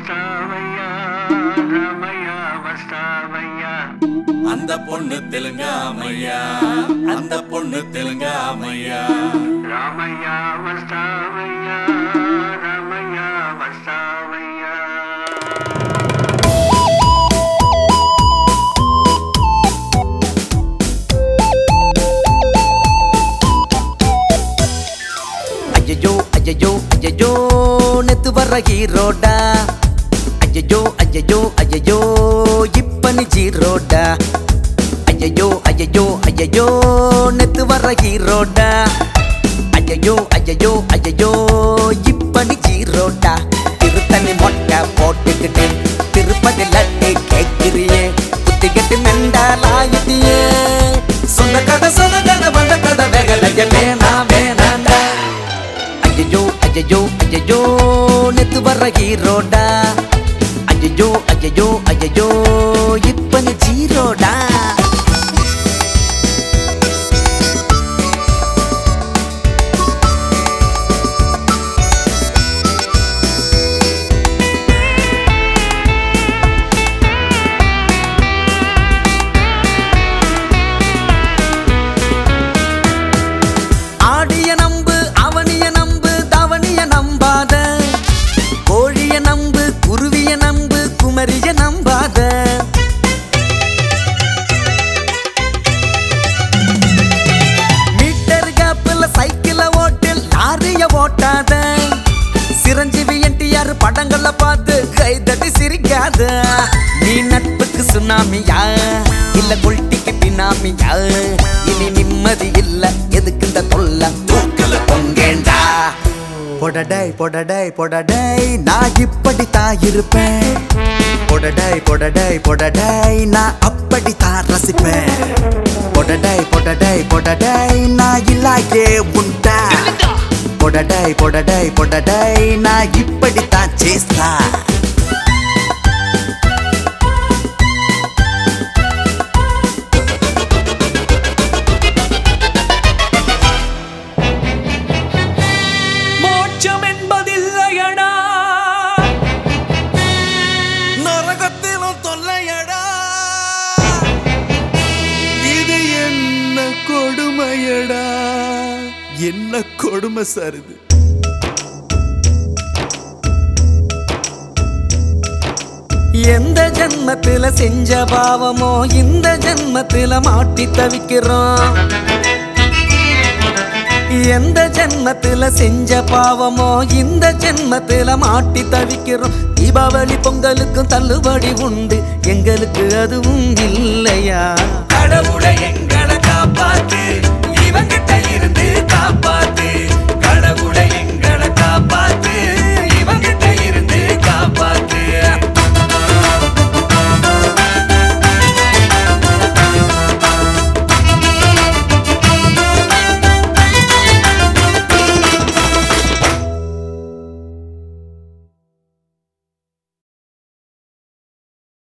వస్తావయ్యా రామయ్య వస్తావయ్యా அந்த பொண்ணு தெலுங்காமையா அந்த பொண்ணு தெலுங்காமையா రామయ్య వస్తావయ్యా రామయ్య వస్తావయ్యా ஐயோ ஐயோ ஐயோ நெத்து வர்ற ஹீரோடா ஐயோ ஐயோ ஐயோ இப்ப நீ ஜீரோடா ஐயோ ஐயோ ஐயோ நெத்து வர்ற ஹீரோடா ஐயோ ஐயோ ஐயோ இப்ப நீ ஜீரோடா திருத்தணி மொட்டை போட்டுக்கிட்டு திருப்பதி லட்டு கேட்கிறியே புத்திக்கிட்டு மெண்டாலாயிட்டியே சொந்த கதை சொந்த கதை வந்த கதை வேகலைய வேணா வேணாண்டா ஐயோ ஐயோ ஐயோ நெத்து வர்ற ஹீரோடா ஐயோ ஐயோ ஐயோ இப்ப நீ ஜீரோடா ஆடிய நம்பு அவனிய நம்பு தவனிய நம்பாத கோழிய நம்பு குருவிய நம்பு குமரிய நம்பாத மீட்டர் கேப்பில் சைக்கிள ஓட்டில் லாரிய ஓட்டாத சிரஞ்சீவி என்டிஆர் படங்கள பார்த்து கைதட்டி சிரிக்காத நீ நட்புக்கு சுனாமியா இல்ல குல்ட்டிக்கு பினாமியா இனி நிம்மதி இல்ல எதுக்கு இந்த தொல்லை தூக்கல தொங்கேண்டா பொடடை பொடடை பொடடை நான் இப்படித்தான் இருப்பேன் பொடடை பொடடை பொடடை நான் அப்படித்தான் ரசிப்பேன் பொடடை பொடடை பொடடை நான் இல்லாயே உண்டா பொடடை பொடடை பொடடை நான் இப்படித்தான் చేస్తా மோட்சம் என்பதில்லையடா நரகத்திலும் தொல்லையடா இது என்ன கொடுமையடா என்ன கொடுமை சார் இது எந்த ஜென்மத்துல செஞ்ச பாவமோ இந்த ஜென்மத்துல மாட்டி தவிக்கிறோம் எந்த ஜென்மத்துல செஞ்ச பாவமோ இந்த ஜென்மத்துல மாட்டி தவிக்கிறோம் தீபாவளி பொங்கலுக்கும் தள்ளுபடி உண்டு எங்களுக்கு அதுவும் இல்லையா கடவுளை எங்க